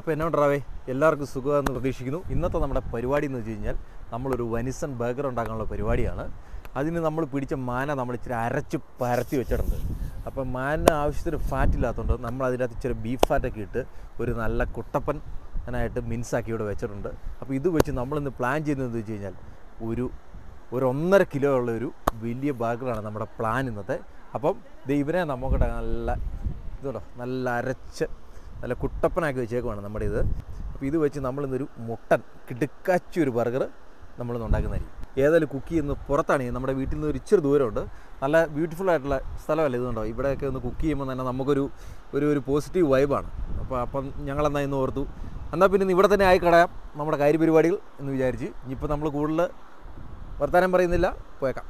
അപ്പോൾ എന്നോട് റാവേ എല്ലാവർക്കും സുഖമെന്ന് പ്രതീക്ഷിക്കുന്നു ഇന്നത്തെ നമ്മുടെ പരിപാടി എന്ന് വെച്ച് കഴിഞ്ഞാൽ നമ്മളൊരു വനിസൺ ബർഗർ ഉണ്ടാക്കാനുള്ള പരിപാടിയാണ് അതിന് നമ്മൾ പിടിച്ച മാന നമ്മൾ ഇച്ചിരി അരച്ച് പരത്തി വെച്ചിട്ടുണ്ട് അപ്പോൾ മാനിന് ആവശ്യത്തിന് ഫാറ്റ് ഇല്ലാത്തതുകൊണ്ട് നമ്മൾ അതിനകത്ത് ഇച്ചിരി ബീഫ് ഫാറ്റൊക്കെ ഇട്ട് ഒരു നല്ല കുട്ടപ്പൻ അതിനായിട്ട് മിൻസാക്കി ഇവിടെ വെച്ചിട്ടുണ്ട് അപ്പോൾ ഇത് വെച്ച് നമ്മളിന്ന് പ്ലാൻ ചെയ്യുന്നത് വെച്ച് കഴിഞ്ഞാൽ ഒരു ഒരു ഒന്നര കിലോ ഉള്ള ഒരു വലിയ ബർഗറാണ് നമ്മുടെ പ്ലാൻ ഇന്നത്തെ അപ്പം ഇത് ഇവരെ നമുക്ക് നല്ല ഇതുണ്ടോ നല്ല അരച്ച് നല്ല കുട്ടപ്പനാക്കി വെച്ചേക്കുവാണ് നമ്മുടെ ഇത് അപ്പോൾ ഇത് വെച്ച് നമ്മളിന്നൊരു മുട്ടൻ കിടുക്കാച്ചി ഒരു ബർഗർ നമ്മളിന്ന് ഉണ്ടാക്കുന്നതായിരിക്കും ഏതായാലും കുക്ക് ചെയ്യുന്ന പുറത്താണ് നമ്മുടെ വീട്ടിൽ നിന്ന് ഒരു ഇച്ചിരി ദൂരമുണ്ട് നല്ല ബ്യൂട്ടിഫുൾ ആയിട്ടുള്ള സ്ഥലമല്ല ഇതുണ്ടോ ഇവിടെയൊക്കെ ഒന്ന് കുക്ക് ചെയ്യുമ്പോൾ തന്നെ നമുക്കൊരു ഒരു ഒരു പോസിറ്റീവ് വൈബാണ് അപ്പോൾ അപ്പം ഞങ്ങളെന്നാൽ ഇന്ന് ഓർത്തു എന്നാൽ പിന്നെ ഇന്ന് ഇവിടെ തന്നെ ആയി കളയാം നമ്മുടെ കാര്യപരിപാടികൾ എന്ന് വിചാരിച്ച് ഇനിയിപ്പോൾ നമ്മൾ കൂടുതൽ വർത്തമാനം പറയുന്നില്ല പോയേക്കാം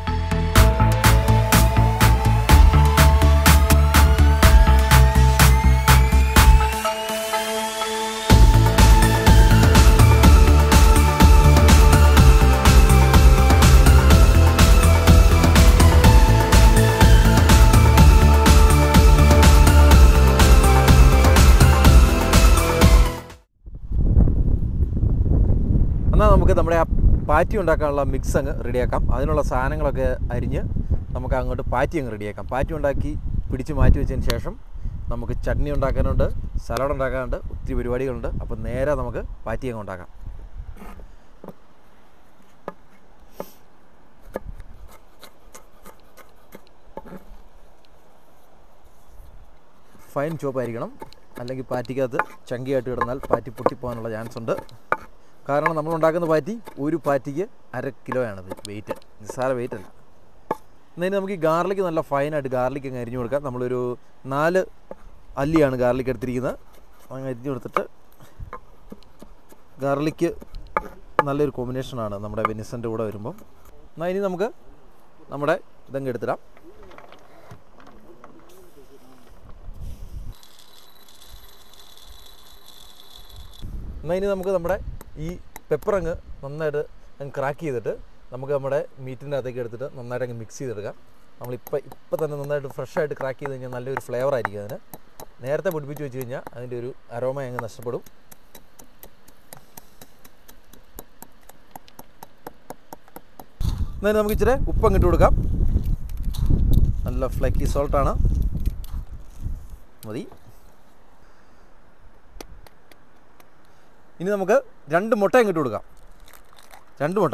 എന്നാൽ നമുക്ക് നമ്മുടെ ആ പാറ്റി ഉണ്ടാക്കാനുള്ള മിക്സ് അങ്ങ് റെഡിയാക്കാം അതിനുള്ള സാധനങ്ങളൊക്കെ അരിഞ്ഞ് നമുക്ക് അങ്ങോട്ട് പാറ്റി അങ്ങ് റെഡിയാക്കാം പാറ്റി ഉണ്ടാക്കി പിടിച്ച് മാറ്റി വെച്ചതിന് ശേഷം നമുക്ക് ചട്നി ഉണ്ടാക്കാനുണ്ട് സലാഡ് ഉണ്ടാക്കാനുണ്ട് ഒത്തിരി പരിപാടികളുണ്ട് അപ്പോൾ നേരെ നമുക്ക് പാറ്റി അങ്ങ് ഉണ്ടാക്കാം ഫൈൻ ചോപ്പായിരിക്കണം അല്ലെങ്കിൽ പാറ്റിക്കകത്ത് ചങ്കിയായിട്ട് കിടന്നാൽ പാറ്റി പൊട്ടിപ്പോകാനുള്ള ചാൻസ് ഉണ്ട് കാരണം നമ്മൾ ഉണ്ടാക്കുന്ന പാറ്റി ഒരു പാറ്റിക്ക് അര കിലോയാണത് വെയിറ്റ് നിസ്സാര വെയിറ്റ് അല്ല എന്നതിന് നമുക്ക് ഈ ഗാർലിക് നല്ല ഫൈനായിട്ട് ഗാർലിക് അങ്ങ് അരിഞ്ഞു കൊടുക്കാം നമ്മളൊരു നാല് അല്ലിയാണ് ഗാർലിക് എടുത്തിരിക്കുന്നത് അങ്ങ് അരിഞ്ഞു കൊടുത്തിട്ട് ഗാർലിക്ക് നല്ലൊരു കോമ്പിനേഷനാണ് നമ്മുടെ വെനിസൻ്റെ കൂടെ വരുമ്പം എന്നാൽ ഇനി നമുക്ക് നമ്മുടെ ഇതങ്ങ് എടുത്തിടാം എന്നാൽ ഇനി നമുക്ക് നമ്മുടെ ഈ പെപ്പർ അങ്ങ് നന്നായിട്ട് അങ്ങ് ക്രാക്ക് ചെയ്തിട്ട് നമുക്ക് നമ്മുടെ മീറ്റിൻ്റെ അകത്തേക്ക് എടുത്തിട്ട് നന്നായിട്ട് അങ്ങ് മിക്സ് ചെയ്തെടുക്കാം നമ്മളിപ്പോൾ ഇപ്പം തന്നെ നന്നായിട്ട് ഫ്രഷ് ആയിട്ട് ക്രാക്ക് ചെയ്ത് കഴിഞ്ഞാൽ നല്ലൊരു ഫ്ലേവർ ആയിരിക്കും അതിന് നേരത്തെ പിടിപ്പിച്ച് വെച്ച് കഴിഞ്ഞാൽ അതിൻ്റെ ഒരു അരോമ അങ്ങ് നഷ്ടപ്പെടും എന്നാലും നമുക്ക് ഇച്ചിരി ഉപ്പങ്ങ് ഇട്ട് കൊടുക്കാം നല്ല ഫ്ലക്കി സോൾട്ടാണ് മതി ഇനി നമുക്ക് രണ്ട് മുട്ട ഇങ്ങോട്ട് കൊടുക്കാം രണ്ട് മുട്ട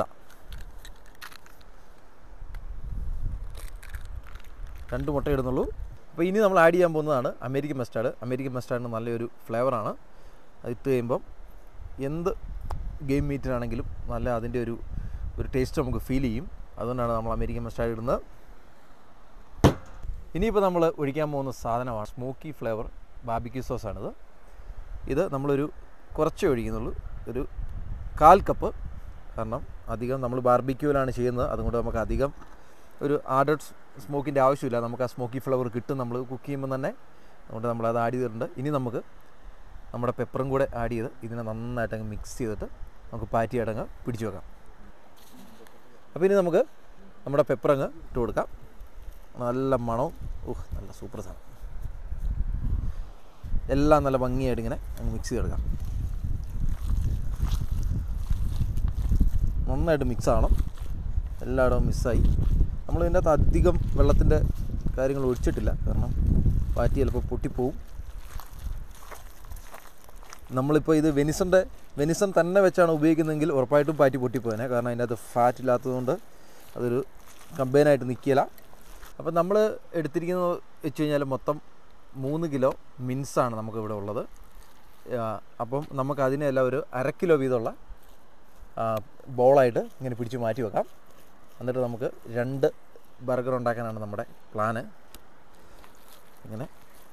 രണ്ട് മുട്ട ഇടുന്നുള്ളൂ അപ്പോൾ ഇനി നമ്മൾ ആഡ് ചെയ്യാൻ പോകുന്നതാണ് അമേരിക്കൻ മസ്റ്റാർഡ് അമേരിക്കൻ മസ്റ്റാർഡിന് നല്ലൊരു ഫ്ലേവറാണ് അത് ഇട്ട് കഴിയുമ്പം എന്ത് ഗെയിം മീറ്റിനാണെങ്കിലും നല്ല അതിൻ്റെ ഒരു ഒരു ടേസ്റ്റ് നമുക്ക് ഫീൽ ചെയ്യും അതുകൊണ്ടാണ് നമ്മൾ അമേരിക്കൻ മസ്റ്റാർഡ് ഇടുന്നത് ഇനിയിപ്പോൾ നമ്മൾ ഒഴിക്കാൻ പോകുന്ന സാധനമാണ് സ്മോക്കി ഫ്ലേവർ ബാബിക്യൂ സോസാണിത് ഇത് നമ്മളൊരു കുറച്ചേ ഒഴിക്കുന്നുള്ളൂ ഒരു കാൽ കപ്പ് കാരണം അധികം നമ്മൾ ബാർബിക്യൂവിലാണ് ചെയ്യുന്നത് അതുകൊണ്ട് നമുക്ക് അധികം ഒരു ആഡഡ് സ്മോക്കിൻ്റെ ആവശ്യമില്ല നമുക്ക് ആ സ്മോക്കി ഫ്ലേവർ കിട്ടും നമ്മൾ കുക്ക് ചെയ്യുമ്പോൾ തന്നെ അതുകൊണ്ട് നമ്മൾ അത് ആഡ് ചെയ്തിട്ടുണ്ട് ഇനി നമുക്ക് നമ്മുടെ പെപ്പറും കൂടെ ആഡ് ചെയ്ത് ഇതിനെ നന്നായിട്ട് അങ്ങ് മിക്സ് ചെയ്തിട്ട് നമുക്ക് പാറ്റിയായിട്ട് അങ്ങ് പിടിച്ചു വെക്കാം അപ്പോൾ ഇനി നമുക്ക് നമ്മുടെ പെപ്പർ അങ്ങ് ഇട്ട് കൊടുക്കാം നല്ല മണവും ഊഹ് നല്ല സൂപ്പർ സാധനം എല്ലാം നല്ല ഭംഗിയായിട്ട് ഇങ്ങനെ അങ്ങ് മിക്സ് ചെയ്തെടുക്കാം നന്നായിട്ട് മിക്സ് ആവണം എല്ലായിടവും മിക്സായി നമ്മൾ ഇതിൻ്റെ അകത്ത് അധികം വെള്ളത്തിൻ്റെ കാര്യങ്ങൾ ഒഴിച്ചിട്ടില്ല കാരണം പാറ്റി ചിലപ്പോൾ പൊട്ടിപ്പോവും നമ്മളിപ്പോൾ ഇത് വെനിസൻ്റെ വെനിസൺ തന്നെ വെച്ചാണ് ഉപയോഗിക്കുന്നതെങ്കിൽ ഉറപ്പായിട്ടും പാറ്റി പൊട്ടിപ്പോയനെ കാരണം അതിൻ്റെ അകത്ത് ഫാറ്റ് ഇല്ലാത്തതുകൊണ്ട് അതൊരു കമ്പൈനായിട്ട് നിൽക്കില്ല അപ്പം നമ്മൾ എടുത്തിരിക്കുന്നത് വെച്ച് കഴിഞ്ഞാൽ മൊത്തം മൂന്ന് കിലോ മിൻസാണ് നമുക്ക് ഇവിടെ ഉള്ളത് ആ, അപ്പം നമുക്ക് അതിനെല്ലാം ഒരു അര കിലോ വീതമുള്ള ബോളായിട്ട് ഇങ്ങനെ പിടിച്ച് മാറ്റി വെക്കാം എന്നിട്ട് നമുക്ക് രണ്ട് ബർഗർ ഉണ്ടാക്കാനാണ് നമ്മുടെ പ്ലാന് ഇങ്ങനെ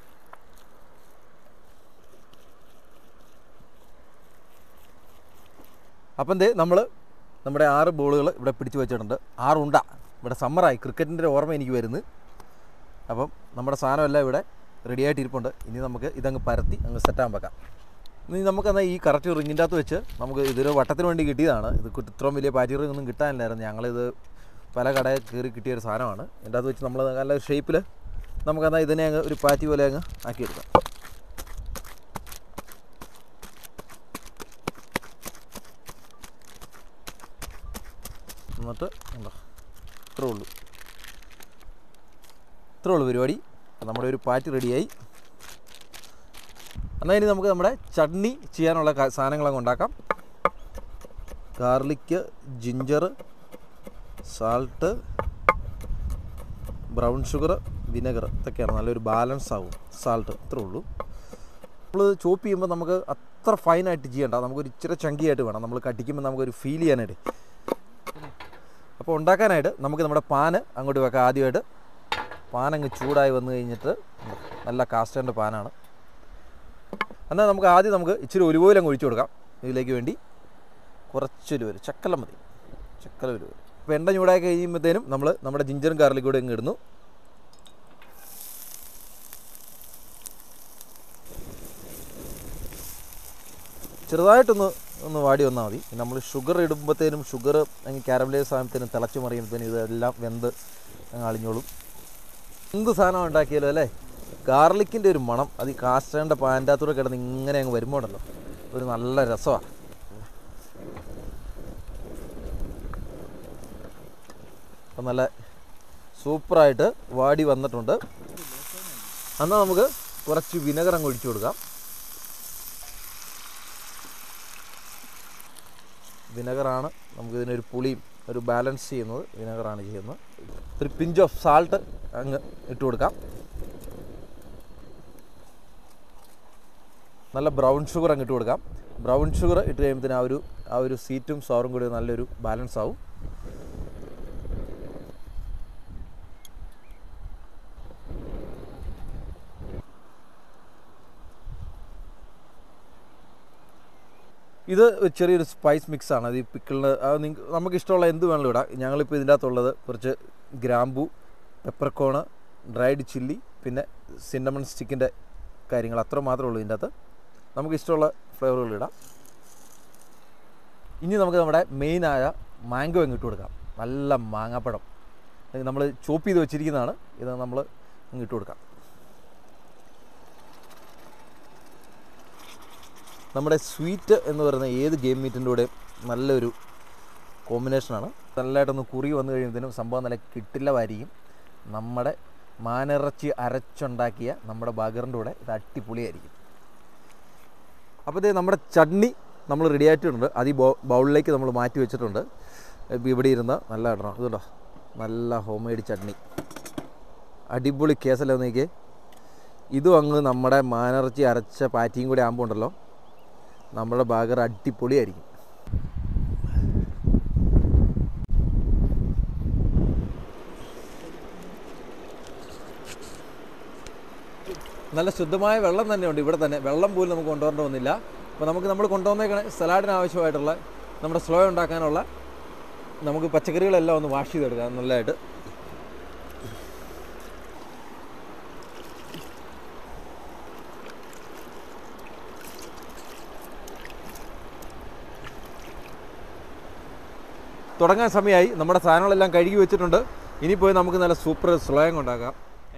അപ്പം ദേ നമ്മൾ നമ്മുടെ ആറ് ബോളുകൾ ഇവിടെ പിടിച്ച് വെച്ചിട്ടുണ്ട് ആറുണ്ട ഇവിടെ സമ്മറായി ക്രിക്കറ്റിൻ്റെ ഓർമ്മ എനിക്ക് വരുന്നു അപ്പം നമ്മുടെ സാധനമെല്ലാം ഇവിടെ റെഡിയായിട്ട് ഇരിപ്പുണ്ട് ഇനി നമുക്ക് ഇതങ്ങ് പരത്തി അങ്ങ് സെറ്റാൻ വെക്കാം ഇനി നമുക്കെന്നാൽ ഈ കറക്റ്റ് റിങ്ങിൻ്റെ അകത്ത് വെച്ച് നമുക്ക് ഇതൊരു വട്ടത്തിന് വേണ്ടി കിട്ടിയതാണ് ഇത് കുട്ടി- ഇത്രയും വലിയ പാറ്റി റിങ് ഒന്നും കിട്ടാനില്ലായിരുന്നു ഞങ്ങളിത് പല കടയിൽ കയറി കിട്ടിയ ഒരു സാധനമാണ് ഇതിൻ്റെ അകത്ത് വെച്ച് നമ്മൾ നല്ല ഷേപ്പിൽ നമുക്കെന്നാൽ ഇതിനെ അങ്ങ് ഒരു പാറ്റി പോലെ അങ്ങ് ആക്കിയെടുക്കാം ഇത്രേ ഉള്ളൂ ഇത്രേ ഉള്ളൂ പരിപാടി നമ്മുടെ ഒരു പാറ്റ് റെഡിയായി എന്നാൽ ഇനി നമുക്ക് നമ്മുടെ ചട്നി ചെയ്യാനുള്ള ക- സാധനങ്ങളങ്ങ് ഉണ്ടാക്കാം garlic ginger salt brown sugar vinegar ഇതൊക്കെയാണ് നല്ലൊരു ബാലൻസ് ആവും സാൾട്ട് ഇത്രേ ഉള്ളൂ നമ്മൾ ചോപ്പ് ചെയ്യുമ്പോൾ നമുക്ക് അത്ര ഫൈനായിട്ട് ചെയ്യണ്ട നമുക്കൊരു ഇച്ചിരി ചങ്കിയായിട്ട് വേണം നമ്മൾ കട്ടിക്കുമ്പോൾ നമുക്കൊരു ഫീൽ ചെയ്യാനായിട്ട് അപ്പോൾ ഉണ്ടാക്കാനായിട്ട് നമുക്ക് നമ്മുടെ പാന് അങ്ങോട്ട് വെക്കാം ആദ്യമായിട്ട് പാൻ അങ്ങ് ചൂടായി വന്നു കഴിഞ്ഞിട്ട് നല്ല കാസ്റ്ററിൻ്റെ പാനാണ് എന്നാൽ നമുക്ക് ആദ്യം നമുക്ക് ഇച്ചിരി ഒലിവോയിൽ അങ്ങ് ഒഴിച്ചു കൊടുക്കാം ഇതിലേക്ക് വേണ്ടി കുറച്ചൊരു ഒരു ചക്കല മതി ചക്കല ഒരു അപ്പോൾ എണ്ണ ചൂടായി കഴിയുമ്പോഴത്തേനും നമ്മൾ നമ്മുടെ ജിഞ്ചറും ഗാർലിക്കും കൂടെ ഇങ്ങ് ഇടുന്നു ചെറുതായിട്ടൊന്ന് ഒന്ന് വാടി വന്നാൽ മതി നമ്മൾ ഷുഗർ ഇടുമ്പോഴത്തേനും ഷുഗർ അങ്ങ് കാരമലൈസ് ആകുമ്പോഴത്തേനും തിളച്ച് മറിയുമ്പോഴത്തേനും ഇതെല്ലാം വെന്ത് അങ്ങ് അളിഞ്ഞോളും എന്ത് സാധനം ഉണ്ടാക്കിയാലും അല്ലേ ഗാർലിക്കിൻ്റെ ഒരു മണം അത് ഈ കാസ്റ്റേൻ്റെ പാൻ്റെ അകത്തൂടെ കിടന്ന് ഇങ്ങനെ അങ്ങ് വരുമ്പോണ്ടല്ലോ ഒരു നല്ല രസമാണ് അപ്പം നല്ല സൂപ്പറായിട്ട് വാടി വന്നിട്ടുണ്ട് എന്നാൽ നമുക്ക് കുറച്ച് വിനെഗർ അങ്ങ് ഒഴിച്ചു കൊടുക്കാം വിനെഗറാണ് നമുക്ക് ഇതിനൊരു പുളിയും ഒരു ബാലൻസ് ചെയ്യുന്നത് വിനെഗറാണ് ചെയ്യുന്നത് ഒരു പിഞ്ച് ഓഫ് സാൾട്ട് അങ്ങ് ഇട്ട് കൊടുക്കാം നല്ല ബ്രൗൺ ഷുഗർ അങ്ങ് ഇട്ട് കൊടുക്കാം ബ്രൗൺ ഷുഗർ ഇട്ട് കഴിയുമ്പോഴത്തേന് ആ ഒരു ആ ഒരു സീറ്റും സോറും കൂടി നല്ലൊരു ബാലൻസ് ആവും ഇത് ഒരു ചെറിയൊരു സ്പൈസ് മിക്സ് ആണ് അത് ഈ പിക്കിളിന് നിങ്ങൾക്ക് നമുക്ക് ഇഷ്ടമുള്ള എന്ത് വേണമെങ്കിലും ഇടാം ഞങ്ങളിപ്പോൾ ഇതിൻ്റെ അകത്തുള്ളത് കുറച്ച് ഗ്രാമ്പു പെപ്പർക്കോണ് ഡ്രൈഡ് ചില്ലി പിന്നെ സിന്നമൺ സ്റ്റിക്കിൻ്റെ കാര്യങ്ങൾ അത്ര മാത്രമേ ഉള്ളൂ ഇതിൻ്റെ അകത്ത് നമുക്ക് ഇഷ്ടമുള്ള ഫ്ലേവറുകൾ ഇടാം ഇനി നമുക്ക് നമ്മുടെ മെയിനായ മാംഗോ അങ്ങ് ഇട്ട് കൊടുക്കാം നല്ല മാങ്ങാപ്പഴം നമ്മൾ ചോപ്പ് ചെയ്ത് വെച്ചിരിക്കുന്നതാണ് ഇത് നമ്മൾ അങ്ങ് ഇട്ട് കൊടുക്കാം നമ്മുടെ സ്വീറ്റ് എന്ന് പറയുന്ന ഏത് ഗെയിം മീറ്റിൻ്റെ കൂടെ നല്ലൊരു കോമ്പിനേഷനാണ് നല്ലതായിട്ടൊന്ന് കുറി വന്നു കഴിയുമ്പോഴത്തേനും സംഭവം നല്ല കിട്ടില്ലവായിരിക്കും നമ്മുടെ മാനിറച്ചി അരച്ചുണ്ടാക്കിയ നമ്മുടെ ബഗറിൻ്റെ കൂടെ ഇത് അടിപൊളിയായിരിക്കും അപ്പോൾ ഇതേ നമ്മുടെ ചട്നി നമ്മൾ റെഡി ആയിട്ടുണ്ട് അത് ഈ ബൗ- ബൗളിലേക്ക് നമ്മൾ മാറ്റി വെച്ചിട്ടുണ്ട് ഇപ്പം ഇവിടെ ഇരുന്ന് നല്ല ഇടണം ഇതുണ്ടോ നല്ല ഹോം മെയ്ഡ് ചട്നി അടിപൊളി കേസല്ലേ നോക്കിയേ ഇതും അങ്ങ് നമ്മുടെ മാനിറച്ചി അരച്ച പാറ്റിയും കൂടി ആകുമ്പോൾ ഉണ്ടല്ലോ നമ്മുടെ ബർഗർ അടിപൊളിയായിരിക്കും നല്ല ശുദ്ധമായ വെള്ളം തന്നെയുണ്ട് ഇവിടെ തന്നെ വെള്ളം പോലും നമുക്ക് കൊണ്ടുവരേണ്ട വന്നില്ല അപ്പോൾ നമുക്ക് നമ്മൾ കൊണ്ടുവന്നേക്കണ സലാഡിന് ആവശ്യമായിട്ടുള്ള നമ്മുടെ സ്ലോ ഉണ്ടാക്കാനുള്ള നമുക്ക് പച്ചക്കറികളെല്ലാം ഒന്ന് വാഷ് ചെയ്തെടുക്കാം നല്ലതായിട്ട് തുടങ്ങാൻ സമയമായി നമ്മുടെ സാധനങ്ങളെല്ലാം കഴുകി വെച്ചിട്ടുണ്ട് ഇനി പോയി നമുക്ക് നല്ല സൂപ്പർ സ്ലോയം ഉണ്ടാക്കാം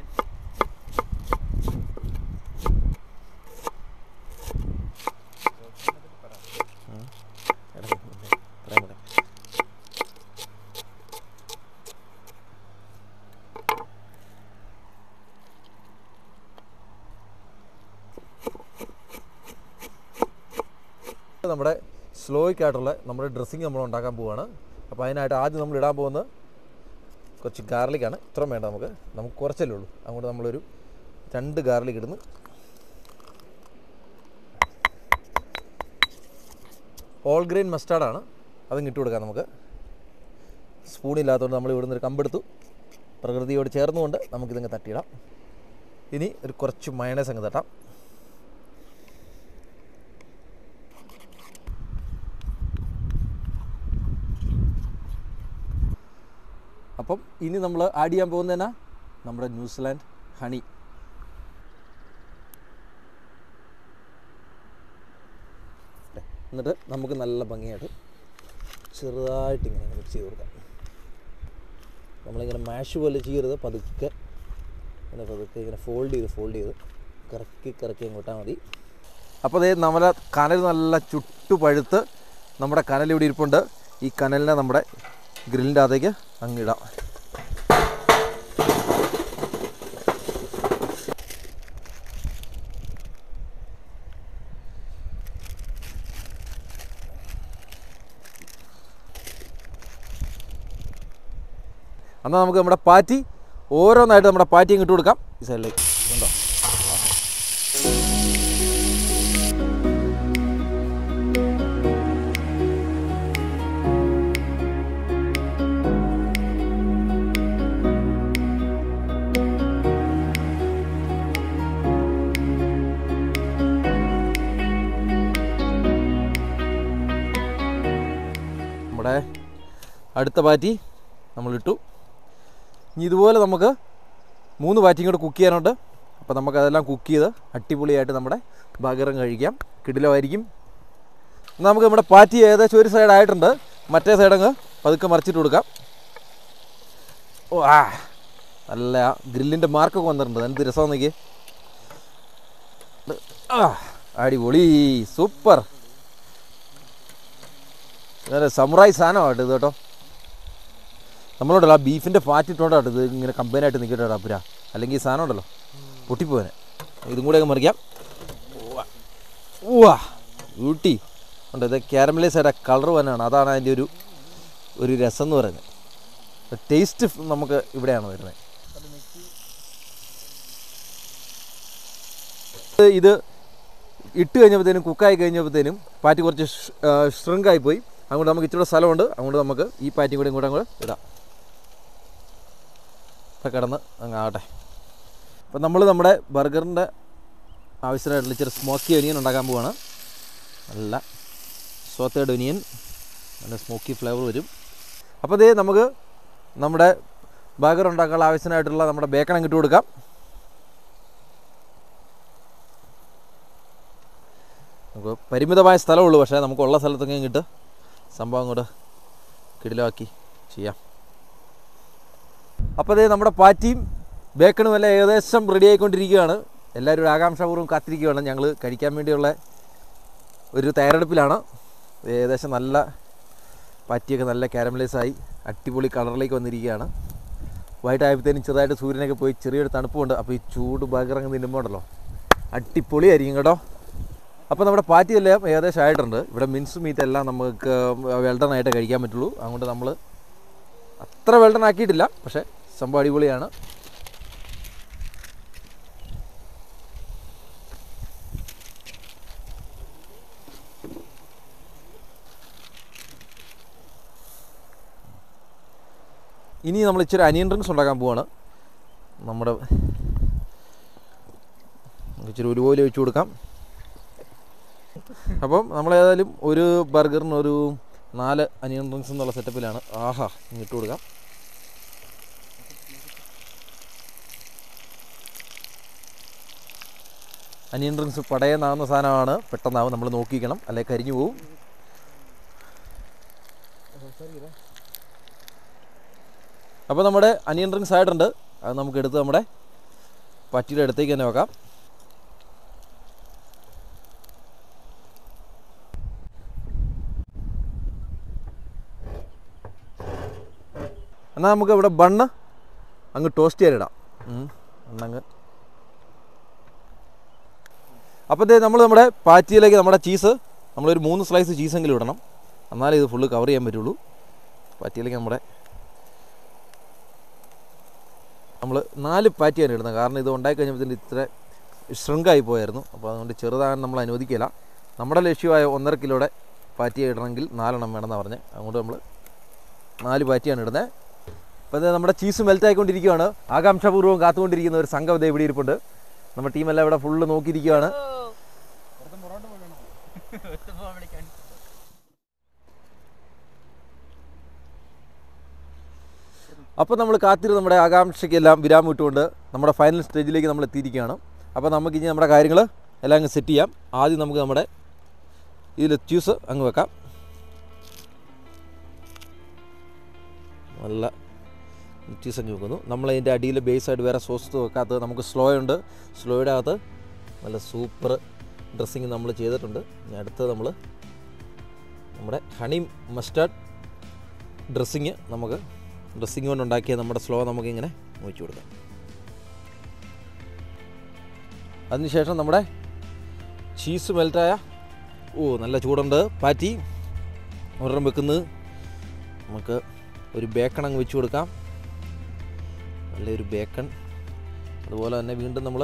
നമ്മുടെ സ്ലോയ്ക്കായിട്ടുള്ള നമ്മുടെ ഡ്രസ്സിങ് നമ്മൾ ഉണ്ടാക്കാൻ പോവുകയാണ് അപ്പോൾ അതിനായിട്ട് ആദ്യം നമ്മൾ ഇടാൻ പോകുന്നത് കുറച്ച് ഗാർലിക്കാണ് ഇത്രയും വേണ്ട നമുക്ക് നമുക്ക് കുറച്ചല്ലേ ഉള്ളൂ അങ്ങോട്ട് നമ്മളൊരു രണ്ട് ഗാർലിക് ഇടുന്നു ഓൾ ഗ്രെയിൻ മസ്റ്റാർഡാണ് അതും ഇട്ട് കൊടുക്കാം നമുക്ക് സ്പൂണില്ലാത്തതുകൊണ്ട് നമ്മൾ ഇവിടുന്ന് ഒരു കമ്പെടുത്തു പ്രകൃതിയോട് ചേർന്നുകൊണ്ട് നമുക്കിതങ്ങ് തട്ടിയിടാം ഇനി ഒരു കുറച്ച് മയണേസ് അങ്ങ് തട്ടാം അപ്പം ഇനി നമ്മൾ ആഡ് ചെയ്യാൻ പോകുന്നതിനാ നമ്മുടെ ന്യൂസിലാൻഡ് ഹണി ദേ, എന്നിട്ട് നമുക്ക് നല്ല ഭംഗിയായിട്ട് ചെറുതായിട്ട് ഇങ്ങനെ മിക്സ് ചെയ്ത് കൊടുക്കാം നമ്മളിങ്ങനെ മാഷ് പോലെ ചെയ്യരുത് പതുക്കെ ഇങ്ങനെ പതുക്കെ ഇങ്ങനെ ഫോൾഡ് ചെയ്ത് ഫോൾഡ് ചെയ്ത് കറക്കി കറക്കി അങ്ങോട്ടാൽ മതി അപ്പോൾ അതേ നമ്മുടെ കനൽ നല്ല ചുട്ടു പഴുത്ത് നമ്മുടെ കനൽ ഇവിടെ ഇരിപ്പുണ്ട് ഈ കനലിനെ നമ്മുടെ ഗ്രില്ലിൻ്റെ അകത്തേക്ക് അങ്ങിടാം എന്നാൽ നമുക്ക് നമ്മുടെ പാറ്റി ഓരോന്നായിട്ട് നമ്മുടെ പാറ്റി ഇങ്ങോട്ട് കൊടുക്കാം ഈ സൈഡിലേക്ക് ഉണ്ടോ നമ്മുടെ അടുത്ത പാറ്റി നമ്മളിട്ടു ഇനി ഇതുപോലെ നമുക്ക് മൂന്ന് പാറ്റിയും കൂടെ കുക്ക് ചെയ്യാനുണ്ട് അപ്പോൾ നമുക്കതെല്ലാം കുക്ക് ചെയ്ത് അടിപൊളിയായിട്ട് നമ്മുടെ ബഗറും കഴിക്കാം കിടിലമായിരിക്കും എന്നാൽ നമുക്ക് നമ്മുടെ പാറ്റി ഏകദേശം ഒരു സൈഡ് ആയിട്ടുണ്ട് മറ്റേ സൈഡ് അങ്ങ് പതുക്കെ മറിച്ചിട്ട് കൊടുക്കാം ഓ ആ നല്ല ഗ്രില്ലിൻ്റെ മാർക്കൊക്കെ വന്നിട്ടുണ്ട് എന്ത് രസം നോക്കിയേ ആ അടിപൊളി സൂപ്പർ നല്ല സമുറായി സാധനമായിട്ട് ഇത് കേട്ടോ നമ്മളുണ്ടല്ലോ ആ ബീഫിൻ്റെ ഫാറ്റ് ഇട്ടോണ്ടാ ഇത് ഇങ്ങനെ കമ്പൈനായിട്ട് നിൽക്കട്ടോ അപ്പുര അല്ലെങ്കിൽ ഈ സാധനം ഉണ്ടല്ലോ പൊട്ടിപ്പോനെ ഇതും കൂടെ അങ്ങ് മറിക്കാം ഉവാ ഊട്ടി ഉണ്ട് ഇത് കാരമലൈസ് ആയിട്ട് കളർ തന്നെയാണ് അതാണ് അതിൻ്റെ ഒരു ഒരു രസം എന്ന് പറയുന്നത് ടേസ്റ്റ് നമുക്ക് ഇവിടെയാണ് വരുന്നത് ഇത് ഇട്ട് കഴിഞ്ഞപ്പോഴത്തേനും കുക്കായി കഴിഞ്ഞപ്പോഴത്തേനും പാറ്റി കുറച്ച് ഷ്രിങ്കായി പോയി അതുകൊണ്ട് നമുക്ക് ഇച്ചിരി സ്ഥലമുണ്ട് അതുകൊണ്ട് നമുക്ക് ഈ പാറ്റിയും കൂടെ ഇങ്ങോട്ടും കൂടെ ഇടാം ഇപ്പം കിടന്ന് അങ്ങ് ആവട്ടെ അപ്പം നമ്മൾ നമ്മുടെ ബർഗറിൻ്റെ ആവശ്യമായിട്ടുള്ള ഇച്ചിരി സ്മോക്കി ഒനിയൻ ഉണ്ടാക്കാൻ പോവാണ് നല്ല സോത്തേഡ് ഒനിയൻ നല്ല സ്മോക്കി ഫ്ലേവർ വരും അപ്പോൾ ഇതേ നമുക്ക് നമ്മുടെ ബർഗർ ഉണ്ടാക്കാനുള്ള ആവശ്യമായിട്ടുള്ള നമ്മുടെ ബേക്കൺ ഇട്ട് കൊടുക്കാം നമുക്ക് പരിമിതമായ സ്ഥലമുള്ളൂ പക്ഷേ നമുക്കുള്ള സ്ഥലത്തൊക്കെ ഇങ്ങോട്ട് സംഭവം അങ്ങോട്ട് കിടിലാക്കി ചെയ്യാം അപ്പോൾ അതേ നമ്മുടെ പാറ്റിയും ബേക്കണും എല്ലാം ഏകദേശം റെഡി ആയിക്കൊണ്ടിരിക്കുകയാണ് എല്ലാവരും ഒരു ആകാംക്ഷാപൂർവ്വം കാത്തിരിക്കുകയാണ് ഞങ്ങൾ കഴിക്കാൻ വേണ്ടിയുള്ള ഒരു തയ്യാറെടുപ്പിലാണ് ഏകദേശം നല്ല പാറ്റിയൊക്കെ നല്ല കാരമലൈസ് ആയി അടിപൊളി കളറിലേക്ക് വന്നിരിക്കുകയാണ് വൈകിട്ടായപ്പോഴത്തേനും ചെറുതായിട്ട് സൂര്യനൊക്കെ പോയി ചെറിയൊരു തണുപ്പുണ്ട് അപ്പോൾ ഈ ചൂട് ബഗറങ്ങ് തിന്നുമ്പോൾ ഉണ്ടല്ലോ അടിപൊളിയായിരിക്കും കേട്ടോ അപ്പോൾ നമ്മുടെ പാറ്റി എല്ലാം ഏകദേശം ആയിട്ടുണ്ട് ഇവിടെ മിൻസ് മീറ്റ് എല്ലാം നമുക്ക് വെൽഡൺ ആയിട്ട് കഴിക്കാൻ പറ്റുള്ളൂ അതുകൊണ്ട് നമ്മൾ അത്ര വെൽഡൺ ആക്കിയിട്ടില്ല പക്ഷേ സംഭവം അടിപൊളിയാണ് ഇനി നമ്മൾ ഇച്ചിരി അനിയൻ ഡ്രിങ്ക്സ് ഉണ്ടാക്കാൻ പോവാണ് നമ്മുടെ ഇച്ചിരി ഒരുപോലെ വെച്ച് കൊടുക്കാം അപ്പം നമ്മൾ ഏതായാലും ഒരു ബർഗറിന് ഒരു നാല് അനിയൻ ഡ്രിങ്ക്സ് എന്നുള്ള സെറ്റപ്പിലാണ് ആഹാ ഇട്ട് കൊടുക്കാം അനിയൻ ഡ്രിങ്ക്സ് പടയെന്നാകുന്ന സാധനമാണ് പെട്ടെന്നാവും നമ്മൾ നോക്കിക്കണം അല്ലെങ്കിൽ കരിഞ്ഞു പോവും അപ്പോൾ നമ്മുടെ അനിയൻ ഡ്രിങ്ക്സ് ആയിട്ടുണ്ട് അത് നമുക്ക് എടുത്ത് നമ്മുടെ പറ്റിയുടെ അടുത്തേക്ക് തന്നെ വെക്കാം എന്നാൽ നമുക്ക് ഇവിടെ ബണ്ണ് അങ്ങ് ടോസ്റ്റ് ചെയ്യാനിടാം ഉം, എണ്ണങ്ങ് അപ്പോഴത്തേ നമ്മൾ നമ്മുടെ പാറ്റിയിലേക്ക് നമ്മുടെ ചീസ് നമ്മളൊരു മൂന്ന് സ്ലൈസ് ചീസെങ്കിലും ഇടണം എന്നാലേ ഇത് ഫുള്ള് കവർ ചെയ്യാൻ പറ്റുള്ളൂ പാറ്റിയിലേക്ക് നമ്മുടെ നമ്മൾ നാല് പാറ്റിയാണ് ഇടുന്നത് കാരണം ഇത് ഉണ്ടായി കഴിഞ്ഞപ്പോൾ ഇത്ര ശൃങ്കായി പോയായിരുന്നു അപ്പോൾ അതുകൊണ്ട് ചെറുതാകാൻ നമ്മൾ അനുവദിക്കില്ല നമ്മുടെ ലക്ഷ്യമായ ഒന്നര കിലോയുടെ പാറ്റിയ ഇടണമെങ്കിൽ നാലെണ്ണം വേണമെന്നാണ് പറഞ്ഞത് അതുകൊണ്ട് നമ്മൾ നാല് പാറ്റിയാണ് ഇടുന്നത് അപ്പോൾ ഇത് നമ്മുടെ ചീസ് മെൽറ്റ് ആയിക്കൊണ്ടിരിക്കുകയാണ് ആകാംക്ഷാപൂർവ്വം കാത്തുകൊണ്ടിരിക്കുന്ന ഒരു സംഘം ദേ ഇവിടെ ഇരിപ്പുണ്ട് നമ്മുടെ ടീമെല്ലാം ഇവിടെ ഫുള്ള് നോക്കിയിരിക്കുകയാണ് അപ്പോൾ നമ്മൾ കാത്തിരുന്ന് നമ്മുടെ ആകാംക്ഷയ്ക്കെല്ലാം വിരാമം ഇട്ടുകൊണ്ട് നമ്മുടെ ഫൈനൽ സ്റ്റേജിലേക്ക് നമ്മൾ എത്തിയിരിക്കുകയാണ് അപ്പോൾ നമുക്ക് ഇനി നമ്മുടെ കാര്യങ്ങൾ എല്ലാം അങ്ങ് സെറ്റ് ചെയ്യാം ആദ്യം നമുക്ക് നമ്മുടെ ഇതിൽ ജ്യൂസ് അങ്ങ് വെക്കാം നല്ല ജ്യൂസ് അങ്ങ് വെക്കുന്നു നമ്മൾ അതിൻ്റെ അടിയിൽ ബേസായിട്ട് വേറെ സോസ് വെക്കാത്തത് നമുക്ക് സ്ലോ ഉണ്ട് സ്ലോയുടെ അകത്ത് നല്ല സൂപ്പർ ഡ്രസ്സിങ് നമ്മൾ ചെയ്തിട്ടുണ്ട് ഇനി അടുത്തത് നമ്മൾ നമ്മുടെ ഹണി മസ്റ്റാർഡ് ഡ്രസ്സിങ് നമുക്ക് ഡ്രസ്സിങ് കൊണ്ട് ഉണ്ടാക്കിയ നമ്മുടെ സ്ലോ നമുക്കിങ്ങനെ ഒഴിച്ചു കൊടുക്കാം അതിനുശേഷം നമ്മുടെ ചീസ് മെൽറ്റായ ഓ നല്ല ചൂടുണ്ട് പാറ്റി ഒരെണ്ണം വെക്കുന്നത് നമുക്ക് ഒരു ബേക്കൺ അങ്ങ് വെച്ച് കൊടുക്കാം നല്ലൊരു ബേക്കൺ അതുപോലെ തന്നെ വീണ്ടും നമ്മൾ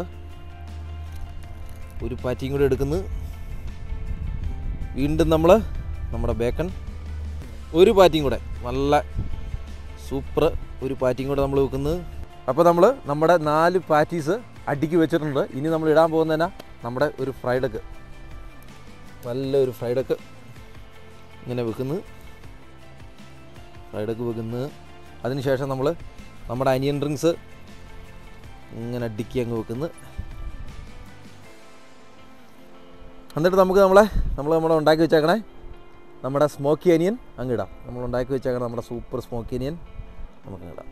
ഒരു പാറ്റിയും കൂടി എടുക്കുന്നു വീണ്ടും നമ്മൾ നമ്മുടെ ബേക്കൺ ഒരു പാറ്റിയും കൂടെ നല്ല സൂപ്പർ ഒരു പാറ്റിയും കൂടെ നമ്മൾ വെക്കുന്നത് അപ്പോൾ നമ്മൾ നമ്മുടെ നാല് പാറ്റീസ് അടിക്ക് വെച്ചിട്ടുണ്ട് ഇനി നമ്മൾ ഇടാൻ പോകുന്നതിനാ നമ്മുടെ ഒരു ഫ്രൈഡ് എഗ് നല്ലൊരു ഫ്രൈഡ് എഗ് ഇങ്ങനെ വെക്കുന്നു ഫ്രൈഡ് എഗ് വെക്കുന്നു അതിനുശേഷം നമ്മൾ നമ്മുടെ അനിയൻ ഡ്രിങ്ക്സ് ഇങ്ങനെ അടിക്കി അങ്ങ് വെക്കുന്നു എന്നിട്ട് നമുക്ക് നമ്മളെ നമ്മൾ നമ്മുടെ ഉണ്ടാക്കി വെച്ചേക്കണേ നമ്മുടെ സ്മോക്കി അനിയൻ അങ്ങ് ഇടാം നമ്മൾ ഉണ്ടാക്കി വെച്ചേക്കണ നമ്മുടെ സൂപ്പർ സ്മോക്കി അനിയൻ നമുക്ക് ഇടാം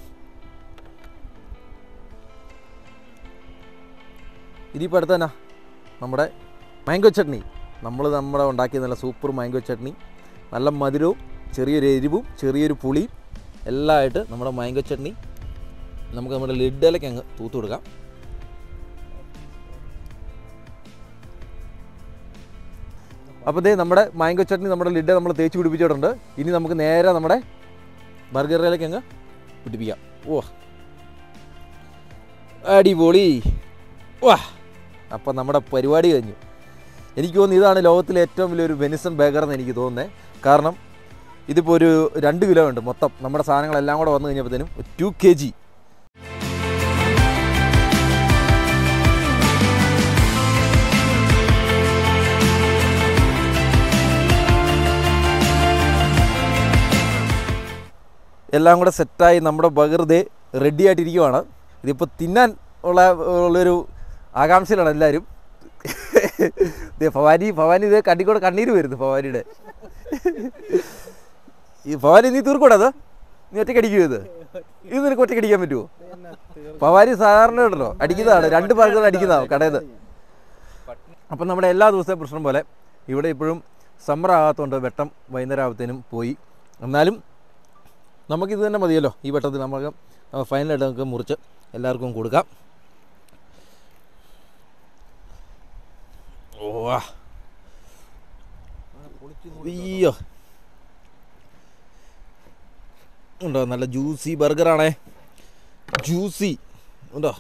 ഇനിയിപ്പോൾ അടുത്ത് തന്നെ നമ്മുടെ മാംഗോ ചട്നി നമ്മൾ നമ്മുടെ ഉണ്ടാക്കിയ നല്ല സൂപ്പർ മാംഗോ ചട്നി നല്ല മധുരവും ചെറിയൊരു എരിവും ചെറിയൊരു പുളിയും എല്ലാം ആയിട്ട് നമ്മുടെ മാംഗോ ചട്നി നമുക്ക് നമ്മുടെ ലിഡിലേക്ക് അങ്ങ് തൂത്ത് കൊടുക്കാം അപ്പോൾ ദേ നമ്മുടെ മാംഗോ ചട്നി നമ്മുടെ ലിഡ് നമ്മൾ തേച്ച് പിടിപ്പിച്ചിട്ടുണ്ട് ഇനി നമുക്ക് നേരെ നമ്മുടെ ബർഗറിലേക്ക് അങ്ങ് പിടിപ്പിക്കാം ഓ അടിപൊളി വാ അപ്പം നമ്മുടെ പരിപാടി കഴിഞ്ഞു എനിക്ക് തോന്നുന്നു ഇതാണ് ലോകത്തിലെ ഏറ്റവും വലിയൊരു വെനിസൺ ബേഗർ എന്ന് എനിക്ക് തോന്നുന്നത് കാരണം ഇതിപ്പോൾ ഒരു രണ്ട് കിലോ ഉണ്ട് മൊത്തം നമ്മുടെ സാധനങ്ങളെല്ലാം കൂടെ വന്നു കഴിഞ്ഞപ്പോഴത്തേനും ടു കെ ജി എല്ലാം കൂടെ സെറ്റായി നമ്മുടെ ബർഗർ ദേ റെഡി ആയിട്ടിരിക്കുവാണ് ഇതിപ്പോൾ തിന്നാൻ ഉള്ള ഉള്ളൊരു ആകാംക്ഷയിലാണ് എല്ലാവരും ദേ ഭവാനി ഭവാനി ഇത് കണ്ണിക്കൂടെ കണ്ണീര് വരുന്നു ഭവാനിയുടെ ഈ ഭവാനി നീ തീർക്കൂടെ അത് നീ ഒറ്റയ്ക്ക് അടിക്കുമോ ഇത് ഇത് നിനക്ക് ഒറ്റയ്ക്ക് അടിക്കാൻ പറ്റുമോ ഭവാനി സാധാരണ ഉണ്ടല്ലോ അടിക്കുന്നതാണ് രണ്ട് ബർഗർ അടിക്കുന്നതാണ് കടയിൽ നിന്ന് അപ്പം നമ്മുടെ എല്ലാ ദിവസത്തെ പ്രശ്നം പോലെ ഇവിടെ ഇപ്പോഴും സമ്മർ ആകാത്തതുകൊണ്ട് വെട്ടം വൈകുന്നേരം ആകത്തേനും പോയി എന്നാലും നമുക്കിത് തന്നെ മതിയല്ലോ ഈ വെട്ടത്തിൽ നമുക്ക് ഫൈനലായിട്ട് നമുക്ക് മുറിച്ച് എല്ലാവർക്കും കൊടുക്കാം ഓ അയ്യോ ഉണ്ടോ നല്ല ജ്യൂസി ബർഗറാണേ ജ്യൂസി ഉണ്ടോ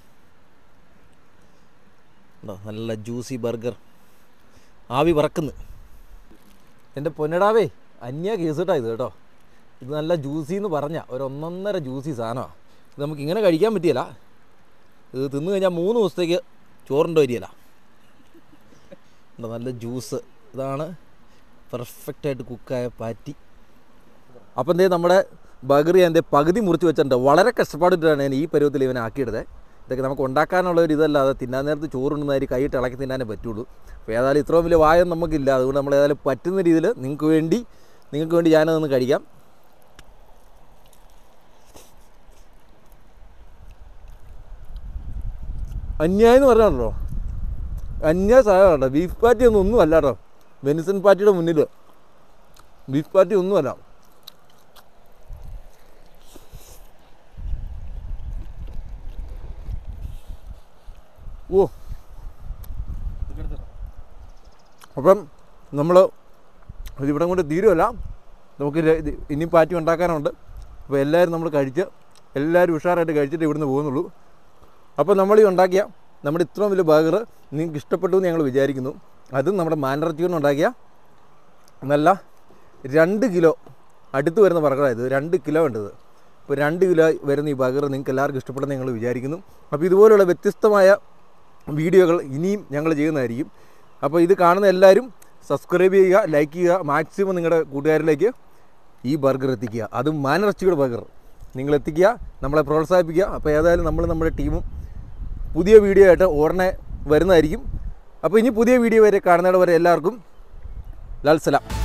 ഉണ്ടോ നല്ല ജ്യൂസി ബർഗർ ആവി പറക്കുന്നു എൻ്റെ പൊന്നടാവേ അന്യ കേസിട്ടാ ഇത് കേട്ടോ ഇത് നല്ല ജ്യൂസി എന്ന് പറഞ്ഞ ഒരു ഒന്നൊന്നര ജ്യൂസി സാധനമാണ് ഇത് നമുക്ക് ഇങ്ങനെ കഴിക്കാൻ പറ്റിയല്ല ഇത് തിന്നു കഴിഞ്ഞാൽ മൂന്ന് ദിവസത്തേക്ക് ചോറിൻ്റെ വരികയില്ല ഉണ്ടോ നല്ല ജ്യൂസ് ഇതാണ് പെർഫെക്റ്റായിട്ട് കുക്കായ പാറ്റി അപ്പം എന്തേ നമ്മുടെ ബഗറി എൻ്റെ പകുതി മുറിച്ച് വെച്ചിട്ടുണ്ട് വളരെ കഷ്ടപ്പാടിട്ടാണ് ഞാൻ ഈ പരുവത്തിൽ ഇവനെ ആക്കിയെടുത്തത് ഇതൊക്കെ നമുക്ക് ഉണ്ടാക്കാനുള്ള ഒരു ഇതല്ലാതെ തിന്നാൻ നേരത്ത് ചോറുണ്ടെന്നായി കൈയിട്ട് ഇളക്കി തിന്നാനേ പറ്റുള്ളൂ അപ്പോൾ ഏതായാലും ഇത്രയും വലിയ വായൊന്നും നമുക്കില്ല അതുകൊണ്ട് നമ്മൾ ഏതായാലും പറ്റുന്ന രീതിയിൽ നിങ്ങൾക്ക് വേണ്ടി നിങ്ങൾക്ക് വേണ്ടി ഞാനതൊന്ന് കഴിക്കാം അന്യായം എന്ന് പറഞ്ഞാണല്ലോ അന്യായ സാധനമാണ് ബീഫ് പാറ്റി ഒന്നും ഒന്നും അല്ല കേട്ടോ വെനിസൺ പാറ്റിയുടെ മുന്നിൽ ബീഫ് പാറ്റി ഒന്നുമല്ല ഓ അപ്പം നമ്മൾ ഇതിവിടം കൊണ്ട് തീരുമല്ല നമുക്ക് ര- ഇത് ഇനി പാറ്റി ഉണ്ടാക്കാനുണ്ട് അപ്പോൾ എല്ലാവരും നമ്മൾ കഴിച്ച് എല്ലാവരും ഉഷാറായിട്ട് കഴിച്ചിട്ട് ഇവിടുന്ന് പോകുന്നുള്ളൂ അപ്പോൾ നമ്മൾ ഈ ഉണ്ടാക്കിയ നമ്മുടെ ഇത്രയും വലിയ ബർഗർ നിങ്ങൾക്ക് ഇഷ്ടപ്പെട്ടു എന്ന് ഞങ്ങൾ വിചാരിക്കുന്നു അതും നമ്മുടെ മാനറച്ചിയിൽ നിന്ന് ഉണ്ടാക്കിയ നല്ല രണ്ട് കിലോ അടുത്ത് വരുന്ന ബർഗറായത് രണ്ട് കിലോ ഉണ്ടത് അപ്പോൾ രണ്ട് കിലോ വരുന്ന ഈ ബർഗർ നിങ്ങൾക്ക് എല്ലാവർക്കും ഇഷ്ടപ്പെടുമെന്ന് ഞങ്ങൾ വിചാരിക്കുന്നു അപ്പോൾ ഇതുപോലുള്ള വ്യത്യസ്തമായ വീഡിയോകൾ ഇനിയും ഞങ്ങൾ ചെയ്യുന്നതായിരിക്കും അപ്പോൾ ഇത് കാണുന്ന എല്ലാവരും സബ്സ്ക്രൈബ് ചെയ്യുക ലൈക്ക് ചെയ്യുക മാക്സിമം നിങ്ങളുടെ കൂട്ടുകാരിലേക്ക് ഈ ബർഗർ എത്തിക്കുക അതും മാനറച്ചിയുടെ ബർഗർ നിങ്ങൾ എത്തിക്കുക നമ്മളെ പ്രോത്സാഹിപ്പിക്കുക അപ്പോൾ ഏതായാലും നമ്മൾ നമ്മുടെ ടീമും പുതിയ വീഡിയോ ആയിട്ട് ഉടനെ വരുന്നതായിരിക്കും അപ്പോൾ ഇനി പുതിയ വീഡിയോ വരെ കാണുന്നവിടെ വരെ എല്ലാവർക്കും ലാൽ സലാം